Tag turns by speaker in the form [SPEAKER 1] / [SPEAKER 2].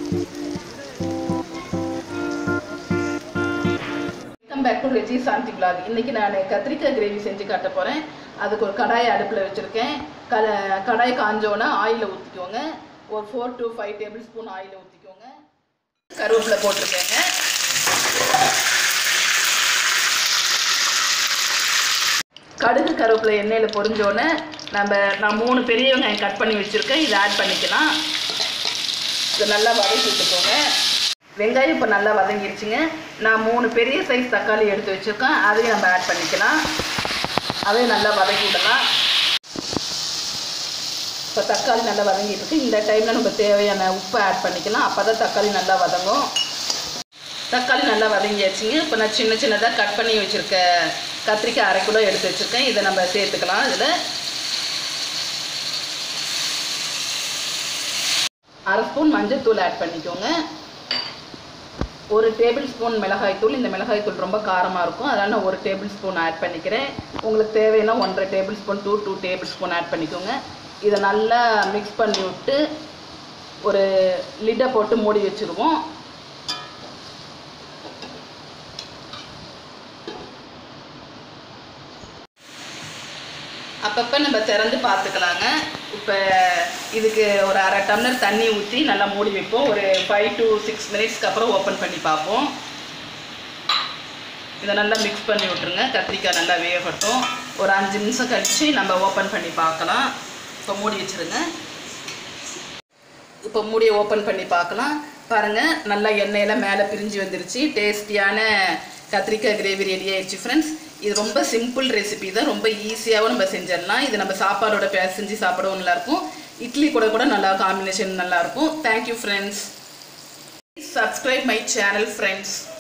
[SPEAKER 1] welcome back to Reji Shanthi vlog இன்னைக்கு நான் கத்திரிக்காய் கிரேவி செஞ்சு காட்ட போகிறேன் அதுக்கு ஒரு கடாயை அடுப்பில் வச்சுருக்கேன் க கடாய் காஞ்சோன்னா ஆயிலை ஊற்றிக்கோங்க ஒரு four to five tablespoon ஆயிலை ஊற்றிக்கோங்க கருவேப்பிலை போட்டிருக்கேங்க கடுகு கருவேப்பிலை எண்ணெயில் பொரிஞ்சோன்னே நம்ம நான் மூணு பெரிய வெங்காயம் கட் பண்ணி வச்சுருக்கேன் இதை ஆட் பண்ணிக்கலாம் இதை நல்லா வதக்கி விட்டுக்கோங்க வெங்காயம் இப்போ நல்லா வதங்கிருச்சுங்க நான் மூணு பெரிய சைஸ் தக்காளி எடுத்து வச்சுருக்கேன் அதையும் நம்ம ஆட் பண்ணிக்கலாம் அதையும் நல்லா வதக்கி விடலாம் இப்போ தக்காளி நல்லா வதங்கிட்டு இருக்கு இந்த டைமில் நம்ம தேவையான உப்பை ஆட் பண்ணிக்கலாம் அப்போ தான் தக்காளி நல்லா வதங்கும் தக்காளி நல்லா வதங்கியாச்சுங்க இப்போ நான் சின்ன சின்னதாக கட் பண்ணி வச்சுருக்க கத்திரிக்காய் அரை கிலோ எடுத்து வச்சுருக்கேன் இதை நம்ம சேர்த்துக்கலாம் இதில் அரை ஸ்பூன் மஞ்சள் தூள் ஆட் பண்ணிக்கோங்க ஒரு டேபிள் ஸ்பூன் மிளகாய் தூள் இந்த மிளகாய் தூள் ரொம்ப காரமாக இருக்கும் அதனால் நான் ஒரு டேபிள் ஸ்பூன் ஆட் பண்ணிக்கிறேன் உங்களுக்கு தேவைன்னா ஒன்றரை tablespoon to two tablespoon add பண்ணிக்கோங்க இதை நல்லா மிக்ஸ் பண்ணி விட்டு ஒரு லிட்டை போட்டு மூடி வச்சுருவோம் அப்பப்போ நம்ம திறந்து பார்த்துக்கலாங்க இப்போ இதுக்கு ஒரு அரை டம்ளர் தண்ணி ஊற்றி நல்லா மூடி வைப்போம் ஒரு ஃபைவ் டு சிக்ஸ் மினிட்ஸ்க்கு அப்புறம் ஓப்பன் பண்ணி பார்ப்போம் இதை நல்லா மிக்ஸ் பண்ணி விட்ருங்க கத்திரிக்காய் நல்லா வேகட்டும் ஒரு அஞ்சு நிமிஷம் கழித்து நம்ம ஓப்பன் பண்ணி பார்க்கலாம் இப்போ மூடி வச்சுருங்க இப்போ மூடியை ஓப்பன் பண்ணி பார்க்கலாம் பாருங்கள் நல்லா எண்ணெயெல்லாம் மேலே பிரிஞ்சு வந்துருச்சு டேஸ்டியான கத்திரிக்காய் கிரேவி ரெடி ஆயிடுச்சு ஃப்ரெண்ட்ஸ் இது ரொம்ப சிம்பிள் ரெசிபி தான் ரொம்ப ஈஸியாகவும் நம்ம செஞ்சிடலாம் இது நம்ம சாப்பாடோட செஞ்சு சாப்பிடவும் நல்லாயிருக்கும் இட்லி கூட கூட நல்லா காம்பினேஷன் நல்லாயிருக்கும் thank you friends subscribe my channel friends